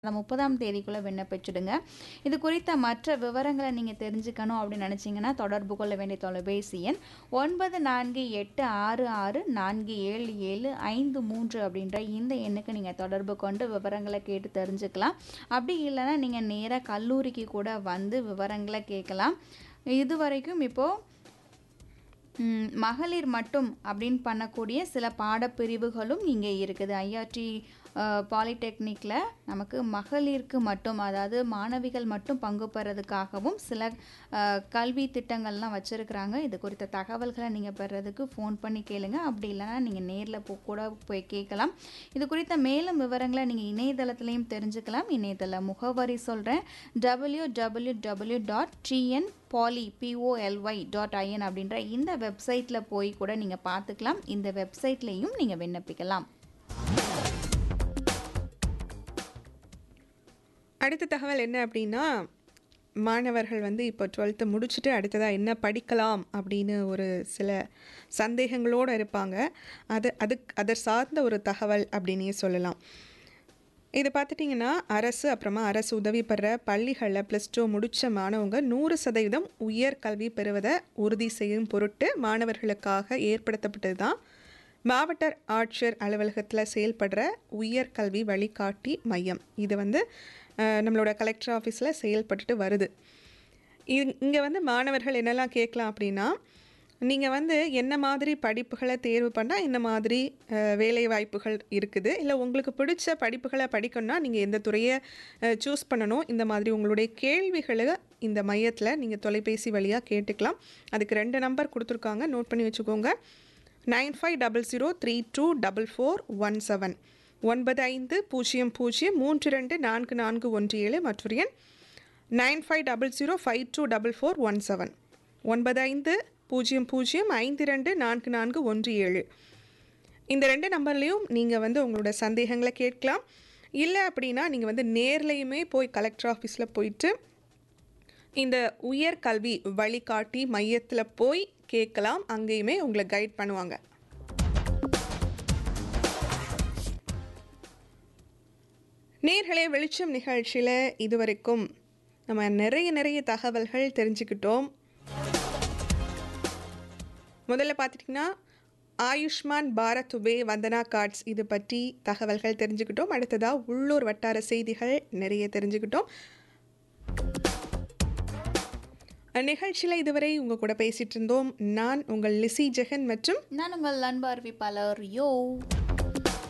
அந்த முப்பதாம் தேதிக்குள்ளே விண்ணப்பிச்சுடுங்க இது குறித்த மற்ற விவரங்களை நீங்கள் தெரிஞ்சுக்கணும் அப்படின்னு நினச்சிங்கன்னா தொடர்பு கொள்ள வேண்டிய தொலைபேசி எண் ஒன்பது நான்கு எட்டு ஆறு ஆறு நான்கு ஏழு ஏழு ஐந்து மூன்று அப்படின்ற இந்த எண்ணுக்கு நீங்கள் தொடர்பு கொண்டு விவரங்களை கேட்டு தெரிஞ்சுக்கலாம் அப்படி இல்லைன்னா நீங்கள் நேராக கல்லூரிக்கு கூட வந்து விவரங்களை கேட்கலாம் இது வரைக்கும் இப்போது ம், மகளிர் மட்டும் அப்படின்னு பண்ணக்கூடிய சில பாடப்பிரிவுகளும் இங்கே இருக்குது ஐஆர்டி பாலிடெக்னிக்கில் நமக்கு மகளிருக்கு மட்டும் அதாவது மாணவிகள் மட்டும் பங்கு பெறதுக்காகவும் சில அஹ், கல்வி திட்டங்கள்லாம் வச்சுருக்குறாங்க இது குறித்த தகவல்களை நீங்கள் பெறதுக்கு ஃபோன் பண்ணி கேளுங்க அப்படி இல்லைன்னா நீங்கள் நேரில் போ கூட போய் கேட்கலாம் இது குறித்த மேலும் விவரங்களை நீங்கள் இணையதளத்துலேயும் தெரிஞ்சுக்கலாம் இணையதள முகவரி சொல்கிறேன் W W W dot TN poly P O L Y dot IN அப்படின்ற இந்த வெப்சைட்டில் போய் கூட நீங்கள் பார்த்துக்கலாம் இந்த வெப்சைட்லேயும் நீங்கள் விண்ணப்பிக்கலாம் அடுத்த தகவல் என்ன அப்படின்னா மாணவர்கள் வந்து இப்போ டுவெல்த்து முடிச்சுட்டு அடுத்ததாக என்ன படிக்கலாம் அப்படின்னு ஒரு சில சந்தேகங்களோடு இருப்பாங்க அது அதுக்கு அதை சார்ந்த ஒரு தகவல் அப்படின்னே சொல்லலாம் இது பார்த்துட்டிங்கன்னா அரசு அப்புறமா அரசு உதவி பெற பள்ளிகளில் ப்ளஸ் டூ முடித்த மாணவங்க நூறு சதவீதம் உயர் கல்வி பெறுவதை உறுதி செய்யும் பொருட்டு மாணவர்களுக்காக ஏற்படுத்தப்பட்டது தான் மாவட்ட ஆட்சியர் அலுவலகத்தில் செயல்படுற உயர்கல்வி வழிகாட்டி மையம் இது வந்து அஹ், நம்மளோட கலெக்டர் ஆஃபீஸில் செயல்பட்டுட்டு வருது இது இங்கே வந்து மாணவர்கள் என்னெல்லாம் கேட்கலாம் அப்படின்னா நீங்கள் வந்து என்ன மாதிரி படிப்புகளை தேர்வு பண்ணால் என்ன மாதிரி அஹ், வேலை வாய்ப்புகள் இருக்குது இல்லை உங்களுக்கு பிடிச்ச படிப்புகளை படிக்கணும்னா நீங்கள் எந்த துறையை சூஸ் பண்ணணும் இந்த மாதிரி உங்களுடைய கேள்விகளை இந்த மையத்தில் நீங்கள் தொலைபேசி வழியாக கேட்டுக்கலாம் அதுக்கு ரெண்டு நம்பர் கொடுத்துருக்காங்க நோட் பண்ணி வச்சுக்கோங்க nine five double zero three two double four one seven ஒன்பது ஐந்து பூஜ்ஜியம் பூஜ்ஜியம் மூன்று ரெண்டு நான்கு நான்கு ஒன்று ஏழு மற்றொரு எண் nine five double zero five two double four one seven ஒன்பது ஐந்து பூஜ்ஜியம் பூஜ்ஜியம் ஐந்து ரெண்டு நான்கு நான்கு ஒன்று ஏழு இந்த ரெண்டு நம்பர்லேயும் நீங்கள் வந்து உங்களோட சந்தேகங்களை கேட்கலாம் இல்லை அப்படின்னா நீங்கள் வந்து நேர்லையுமே போய் கலெக்டர் ஆஃபீஸில் போயிட்டு இந்த உயர் கல்வி வழிகாட்டி மையத்தில் போய் கேட்கலாம் அங்கேயுமே உங்களை கைட் பண்ணுவாங்க நேர்களே வெளிச்சம் நிகழ்ச்சியில் இதுவரைக்கும் நம்ம நிறைய நிறைய தகவல்கள் தெரிஞ்சுக்கிட்டோம் முதல்ல பார்த்துட்டிங்கன்னா ஆயுஷ்மான் பாரத் உபே வந்தனா கார்ட்ஸ் இது பற்றி தகவல்கள் தெரிஞ்சுக்கிட்டோம் அடுத்ததாக உள்ளூர் வட்டார செய்திகள் நிறைய தெரிஞ்சுக்கிட்டோம் நிகழ்ச்சியில் இதுவரை உங்கள் கூட பேசிகிட்டு இருந்தோம் நான் உங்கள் லிசி ஜெகன் மற்றும் நான் உங்கள் அன்பு அறிவிப்பாளர் யோ